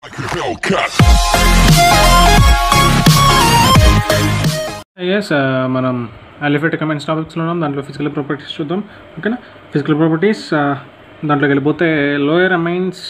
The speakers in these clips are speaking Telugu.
like a Hellcat. ఎస్ మనం అలిఫెట్ కమెంట్స్ టాపిక్స్లో ఉన్నాం దాంట్లో ఫిజికల్ ప్రాపర్టీస్ చూద్దాం ఓకేనా ఫిజికల్ ప్రాపర్టీస్ దాంట్లోకి వెళ్ళిపోతే lower amines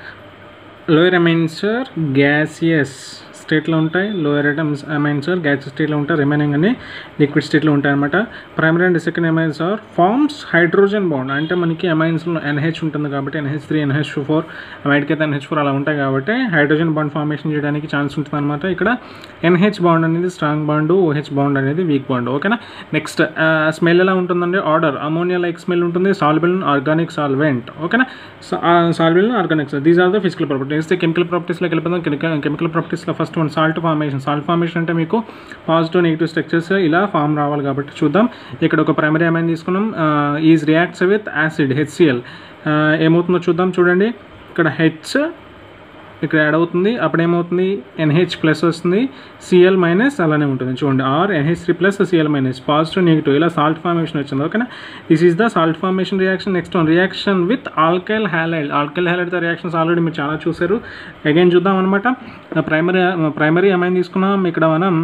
lower amines are gaseous స్టేట్లో ఉంటాయి లోయర్ ఐటమ్స్ అమైన్సర్ గ్యాస్ స్టేట్లో ఉంటాయి రిమైనింగ్ అన్ని లిక్విడ్ స్టేట్లో ఉంటాయి అనమాట primary and second amines are forms hydrogen bond అంటే మనకి అమైన్స్లో ఎన్హెచ్ ఉంటుంది కాబట్టి ఎన్హెచ్ త్రీ ఎన్హెచ్ ఫోర్ అమైడ్కి అయితే ఎన్హెచ్ ఫోర్ అలా ఉంటాయి కాబట్టి హైడ్రోజన్ బాండ్ ఫార్మేషన్ చేయడానికి ఛాన్స్ ఉంటుంది అనమాట ఇక్కడ ఎన్హెచ్ బాండ్ అనేది స్ట్రాంగ్ బాండ్ ఓహెచ్ బాండ్ అనేది వీక్ బాండ్ ఓకేనా నెక్స్ట్ స్మెల్ ఎలా ఉంటుందండి ఆర్డర్ అమోనియా లైక్ స్మెల్ ఉంటుంది సాల్బుల్ ఆర్గానిక్ సాల్వెంట్ ఓకేనా soluble organics these are the physical properties chemical ప్రాపర్టీస్లోకి వెళ్ళిపోతాం కెమికల్ ప్రాపర్టీస్లో first one salt formation salt formation అంటే మీకు పాజిటివ్ నెగిటివ్ స్ట్రక్చర్స్ ఇలా ఫామ్ రావాలి కాబట్టి చూద్దాం ఇక్కడ ఒక ప్రైమరీ అమైన్ తీసుకున్నాం is reacts with acid HCl ఏమవుతుందో చూద్దాం చూడండి ఇక్కడ హెచ్ ఇక్కడ యాడ్ అవుతుంది అప్పుడు ఏమవుతుంది ఎన్హెచ్ ప్లస్ వస్తుంది సిఎల్ మైనస్ అలానే ఉంటుంది చూడండి R NH three plus Cl minus positive negative ఇలా సాల్ట్ ఫార్మేషన్ వచ్చింది ఓకేనా this is the salt formation reaction next one reaction with alkyl halide alkyl హ్యాలైడ్తో రియాక్షన్స్ ఆల్రెడీ మీరు చాలా చూసారు అగైన్ చూద్దాం అనమాట ప్రైమరీ ప్రైమరీ అమైన్ తీసుకున్నాం ఇక్కడ మనం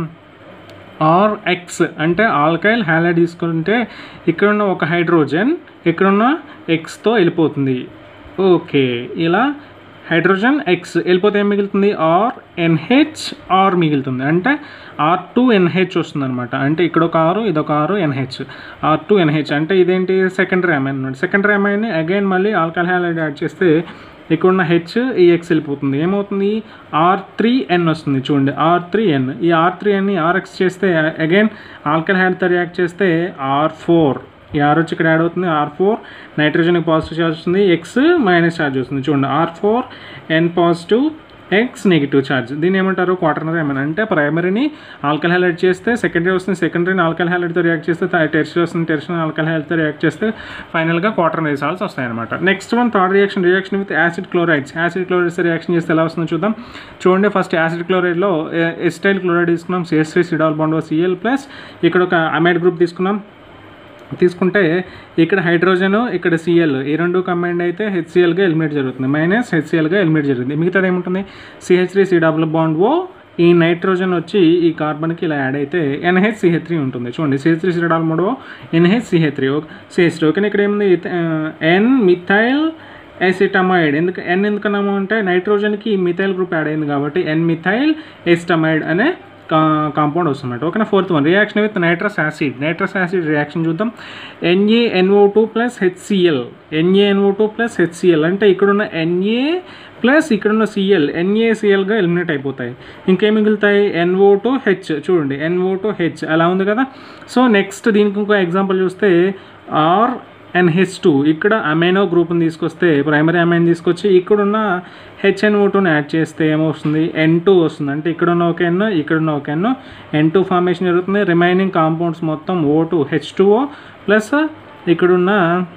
ఆర్ ఎక్స్ అంటే ఆల్కైల్ హ్యాలైడ్ తీసుకుంటే ఇక్కడున్న ఒక హైడ్రోజన్ ఇక్కడున్న ఎక్స్తో వెళ్ళిపోతుంది ఓకే ఇలా హైడ్రోజన్ ఎక్స్ వెళ్ళిపోతే ఏం మిగులుతుంది ఆర్ ఎన్హెచ్ ఆర్ మిగులుతుంది అంటే ఆర్ టూ ఎన్హెచ్ వస్తుంది అనమాట అంటే ఇక్కడ ఒక ఆరు ఇదొక ఆరు ఎన్హెచ్ ఆర్ టూ ఎన్హెచ్ అంటే ఇదేంటి సెకండరీ అమైన్ అనమాట సెకండరీ అమైన్ని అగైన్ మళ్ళీ ఆల్కల్ హ్యాలైడ్ యాడ్ చేస్తే ఇక్కడ ఉన్న హెచ్ ఈ ఎక్స్ వెళ్ళిపోతుంది ఏమవుతుంది ఆర్ త్రీ ఎన్ వస్తుంది చూడండి ఆర్ త్రీ ఎన్ ఈ ఆర్ త్రీ ఎన్ని ఆర్ఎక్స్ చేస్తే అగైన్ ఆల్కల్ హ్యాడ్తో రియాక్ట్ చేస్తే ఆర్ ఫోర్ ఈ ఆర్ వచ్చి ఇక్కడ యాడ్ అవుతుంది ఆర్ ఫోర్ నైట్రోజన్కి పాజిటివ్ ఛార్జ్ వస్తుంది ఎక్స్ మైనస్ ఛార్జ్ వస్తుంది చూడండి R four N positive X negative charge దీన్ని ఏమంటారు క్వాటర్నరీ ఏమైనా అంటే ప్రైమరీని ఆల్కల్ హైలైట్ చేస్తే సెకండరీ వస్తుంది సెకండరీని ఆల్కల్ హైలైట్తో రియాక్ట్ చేస్తే టెర్షరీ వస్తుంది టెర్షరీ ఆల్కల్ హైలైట్తో రియాక్ట్ చేస్తే ఫైనల్గా క్వాటర్నరీ సాల్స్ వస్తాయి అనమాట next one third reaction reaction with acid chlorides acid chlorides reaction చేస్తే ఎలా వస్తుందో చూద్దాం చూడండి ఫస్ట్ యాసిడ్ క్లోరైడ్లో ఎస్టైల్ క్లోరైడ్ తీసుకున్నాం సిఎస్సీ సిడాల్ బాండ్ సిఎల్ ప్లస్ ఇక్కడ ఒక అమైడ్ గ్రూప్ తీసుకున్నాం తీసుకుంటే ఇక్కడ హైడ్రోజన్ ఇక్కడ సిఎల్ ఈ రెండు కంబైండ్ అయితే హెచ్సిఎల్గా ఎలిమినేట్ జరుగుతుంది మైనస్ హెచ్సిఎల్గా ఎలిమినేట్ జరుగుతుంది మిగతాది ఏముంటుంది CH three C double bond O ఈ నైట్రోజన్ వచ్చి ఈ కార్బన్కి ఇలా యాడ్ అయితే ఎన్హెచ్ సిహెచ్ త్రీ ఉంటుంది చూడండి CH three C double bond O NH CH three CH three okay ఇక్కడ ఏముంది ఎన్ మిథైల్ ఎసిటమైడ్ ఎందుకు ఎన్ ఎందుకన్నాము అంటే నైట్రోజన్కి మిథైల్ గ్రూప్ యాడ్ అయింది కాబట్టి ఎన్ మిథైల్ ఎసిటమైడ్ అనే కాంపౌండ్ వస్తున్నట్టు ఓకేనా fourth one reaction with nitrous acid nitrous acid reaction చూద్దాం NaNO two plus HCl NaNO two plus HCl అంటే ఇక్కడున్న ఎన్ఏ ప్లస్ ఇక్కడున్న సిఎల్ ఎన్ఏసిఎల్గా ఎలిమినేట్ అయిపోతాయి ఇంకేం మిగులుతాయి ఎన్ఓ టు హెచ్ చూడండి ఎన్ఓ టు హెచ్ అలా ఉంది కదా సో నెక్స్ట్ దీనికి ఇంకో ఎగ్జాంపుల్ చూస్తే ఆర్ ఎన్హెచ్ టూ ఇక్కడ అమైనో గ్రూప్ని తీసుకొస్తే ప్రైమరీ అమైన్ తీసుకొచ్చి ఇక్కడున్న హెచ్ఎన్ ఓ టూని యాడ్ చేస్తే ఏమొస్తుంది ఎన్ టూ వస్తుంది అంటే ఇక్కడున్న ఒక ఎన్ ఇక్కడున్న ఒక ఎన్ ఎన్ టూ ఫార్మేషన్ జరుగుతుంది రిమైనింగ్ కాంపౌండ్స్ మొత్తం O two H two O plus ఇక్కడున్న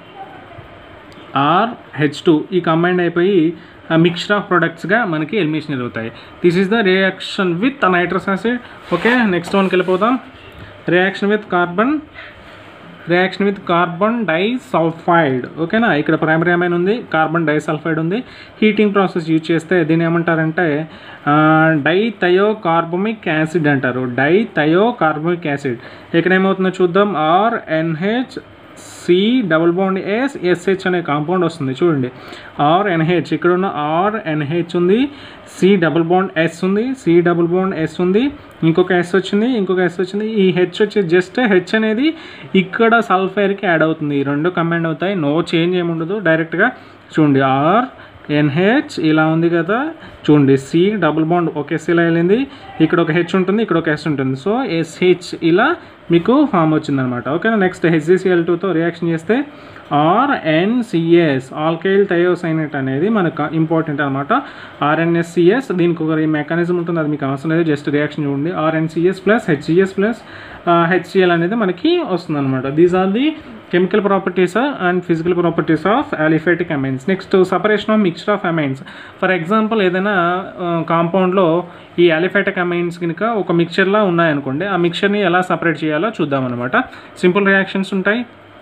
ఆర్ హెచ్ టూ ఈ కంబైండ్ అయిపోయి మిక్స్చర్ ఆఫ్ ప్రొడక్ట్స్గా మనకి ఎలిమినేషన్ జరుగుతాయి this is the reaction with nitrous acid okay next వన్కి వెళ్ళిపోతాం reaction with carbon reaction with carbon disulphide ఓకేనా ఇక్కడ ప్రైమరీ అమైన్ ఉంది కార్బన్ డైసల్ఫైడ్ ఉంది హీటింగ్ ప్రాసెస్ యూజ్ చేస్తే దీన్ని ఏమంటారంటే డై థయో కార్బమిక్ యాసిడ్ అంటారు డై థయో కార్బమిక్ యాసిడ్ ఇక్కడ ఏమవుతుందో చూద్దాం R NH C double bond S SH అనే కాంపౌండ్ వస్తుంది చూడండి ఆర్ ఎన్హెచ్ ఇక్కడ ఉన్న ఆర్ ఎన్హెచ్ ఉంది సి డబుల్ బాండ్ ఎస్ ఉంది సి డబుల్ బాండ్ ఎస్ ఉంది ఇంకొక ఎస్ వచ్చింది ఇంకొక ఎస్ వచ్చింది ఈ హెచ్ వచ్చి జస్ట్ హెచ్ అనేది ఇక్కడ సల్ఫైర్కి యాడ్ అవుతుంది ఈ రెండు కంబైండ్ అవుతాయి నో చేంజ్ ఏమి ఉండదు డైరెక్ట్గా చూడండి ఆర్ ఎన్హెచ్ ఇలా ఉంది కదా చూడండి సి డబుల్ బాండ్ ఒక ఎస్ ఇలా వెళ్ళింది ఇక్కడ ఒక హెచ్ ఉంటుంది ఇక్కడ ఒక ఎస్ ఉంటుంది సో ఎస్హెచ్ ఇలా మీకు ఫామ్ వచ్చిందనమాట ఓకేనా నెక్స్ట్ హెచ్జిసిఎల్ టూతో రియాక్షన్ చేస్తే ఆర్ఎన్సిఎస్ ఆల్కైల్ థయోసైనట్ అనేది మనకు ఇంపార్టెంట్ అనమాట ఆర్ఎన్ఎస్సిఎస్ దీనికి ఒక మెకానిజం ఉంటుంది అది మీకు అవసరం లేదు జస్ట్ రియాక్షన్ చూడండి RNCS plus HCS plus HCl అనేది మనకి వస్తుంది అనమాట these are the chemical properties and physical properties of aliphatic amines next separation of mixture of amines for example ఏదైనా కాంపౌండ్లో ఈ అలిఫేటిక్ అమైన్స్ కనుక ఒక మిక్చర్లా ఉన్నాయనుకోండి ఆ మిక్చర్ని ఎలా సపరేట్ చేయాలో చూద్దాం అనమాట సింపుల్ రియాక్షన్స్ ఉంటాయి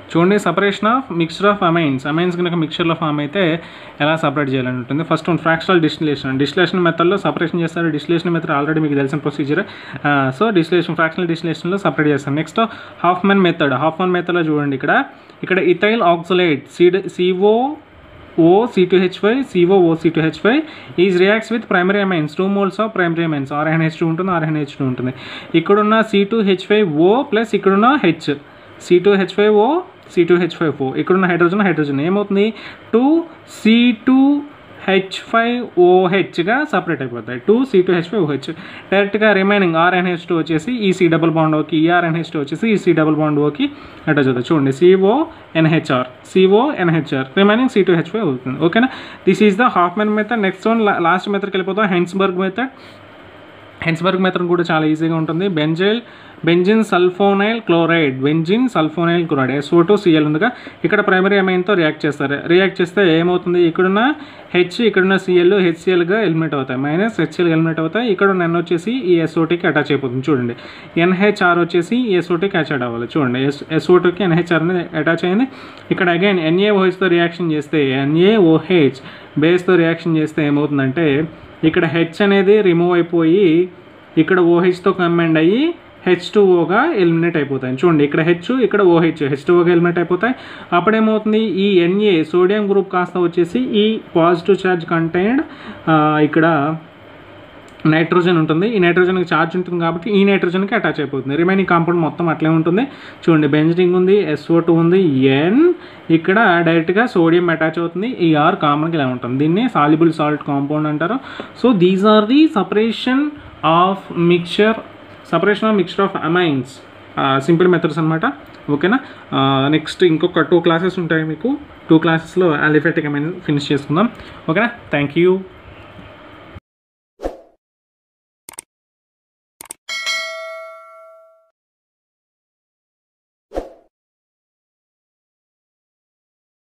చూడండి separation of mixture of amines amines కనుక మిక్చర్లో ఫామ్ అయితే ఎలా సపరేట్ చేయాలని ఉంటుంది first one fractional distillation distillation మెథడ్లో సపరేషన్ చేస్తారు డిస్టిలేషన్ మెథడ్ ఆల్రెడీ మీకు తెలిసిన ప్రొసీజర్ సో డిస్టిలేషన్ ఫ్రాక్షనల్ డిస్టిలేషన్లో సపరేట్ చేస్తారు next Hofmann method Hofmann మెథడ్లో చూడండి ఇక్కడ ఇక్కడ ఇథైల్ ఆక్సలేట్ సీడ్ CO O C2H5 CO O C2H5 is reacts with primary amines two moles of primary amines RNH two ఉంటుంది ఆర్ఎన్హెచ్ టూ ఉంటుంది ఇక్కడున్న C two H five O plus ఇక్కడున్న H C two H five O C two H five O ఇక్కడున్న హైడ్రోజన్ హైడ్రోజన్ ఏమవుతుంది two C two H five ఓహెచ్గా సపరేట్ అయిపోతాయి two C two H five OH డైరెక్ట్గా రిమైనింగ్ ఆర్ఎన్హెచ్ టూ వచ్చేసి ఈ సి డబుల్ బాండ్ ఓకి ఈఆర్ఎన్హెచ్ టూ వచ్చేసి ఈ సి డబుల్ బాండ్ ఓకి అట్లా చూద్దాం చూడండి CO NHR CO NHR remaining C two H five అవుతుంది ఓకేనా this is the Hofmann method next one last మెథడ్కి వెళ్ళిపోతాం హెన్స్బర్గ్ మెథడ్ హెన్స్బర్గ్ మెథడ్ కూడా చాలా ఈజీగా ఉంటుంది benzyl benzene sulphonyl chloride benzene sulphonyl chloride SO two Cl ఉందిగా ఇక్కడ ప్రైమరీ అమైన్తో రియాక్ట్ చేస్తారు రియాక్ట్ చేస్తే ఏమవుతుంది ఇక్కడున్న హెచ్ ఇక్కడున్న సిఎల్ హెచ్సిఎల్గా ఎలిమినేట్ అవుతాయి మైనస్ హెచ్సిఎల్ ఎలిమినేట్ అవుతాయి ఇక్కడ ఎన్ వచ్చేసి ఈ ఎస్ఓటీకి అటాచ్ అయిపోతుంది చూడండి ఎన్హెచ్ఆర్ వచ్చేసి ఈ ఎస్ఓటీకి అటాచ్ అవ్వాలి చూడండి ఎస్ ఎస్ఓటీకి ఎన్హెచ్ఆర్ అనేది అటాచ్ అయింది ఇక్కడ అగైన్ ఎన్ఏఓహెచ్తో రియాక్షన్ చేస్తే ఎన్ఏఓహెచ్ బేస్తో రియాక్షన్ చేస్తే ఏమవుతుందంటే ఇక్కడ హెచ్ అనేది రిమూవ్ అయిపోయి ఇక్కడ ఓహెచ్తో కంబైండ్ అయ్యి హెచ్ టూఓగా ఎలిమినేట్ అయిపోతాయి చూడండి ఇక్కడ హెచ్ ఇక్కడ ఓహెచ్ హెచ్ టూఓగా ఎలిమినేట్ అయిపోతాయి అప్పుడేమవుతుంది ఈ ఎన్ఏ సోడియం గ్రూప్ కాస్త వచ్చేసి ఈ పాజిటివ్ ఛార్జ్ కంటైన్డ్ ఇక్కడ నైట్రోజన్ ఉంటుంది ఈ నైట్రోజన్కి ఛార్జ్ ఉంటుంది కాబట్టి ఈ నైట్రోజన్కి అటాచ్ అయిపోతుంది రిమైనింగ్ కాంపౌండ్ మొత్తం అట్లే ఉంటుంది చూడండి బెంజనింగ్ ఉంది ఎస్ఓ టూ ఉంది ఎన్ ఇక్కడ డైరెక్ట్గా సోడియం అటాచ్ అవుతుంది ఈ ఆర్ కామన్గా ఇలా ఉంటుంది దీన్ని సాల్యుబుల్ సాల్ట్ కాంపౌండ్ అంటారు so these are the separation of mixture separation of mixture of amines simple methods అనమాట ఓకేనా నెక్స్ట్ ఇంకొక టూ క్లాసెస్ ఉంటాయి మీకు టూ క్లాసెస్లో అలిఫెటిక్ అమైన్ ఫినిష్ చేసుకుందాం ఓకేనా థ్యాంక్ యూ